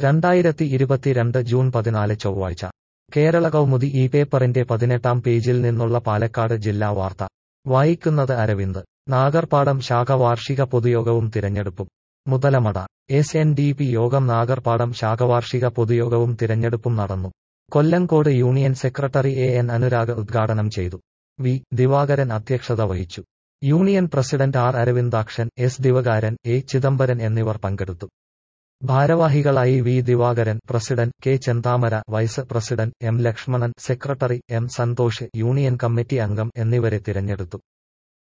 രണ്ടായിരത്തി ഇരുപത്തിരണ്ട് ജൂൺ പതിനാല് ചൊവ്വാഴ്ച കേരള കൗമുദി ഈ പേപ്പറിന്റെ പതിനെട്ടാം പേജിൽ നിന്നുള്ള പാലക്കാട് ജില്ലാ വാർത്ത വായിക്കുന്നത് അരവിന്ദ് നാഗർപാടം ശാഖ വാർഷിക പൊതുയോഗവും തിരഞ്ഞെടുപ്പും Muthalamada S N D P യോഗം നാഗർപാടം ശാഖ വാർഷിക പൊതുയോഗവും തിരഞ്ഞെടുപ്പും നടന്നു Kollengode union secretary A N Anurag ഉദ്ഘാടനം ചെയ്തു വി ദിവാകരൻ അധ്യക്ഷത വഹിച്ചു union president R Aravindakshan S Divakaran A Chidambaran എന്നിവർ പങ്കെടുത്തു ഭാരവാഹികളായി V Divakaran president K Chenthamara vice president M Lakshmanan secretary M Santhosh union committee അംഗം എന്നിവരെ തിരഞ്ഞെടുത്തു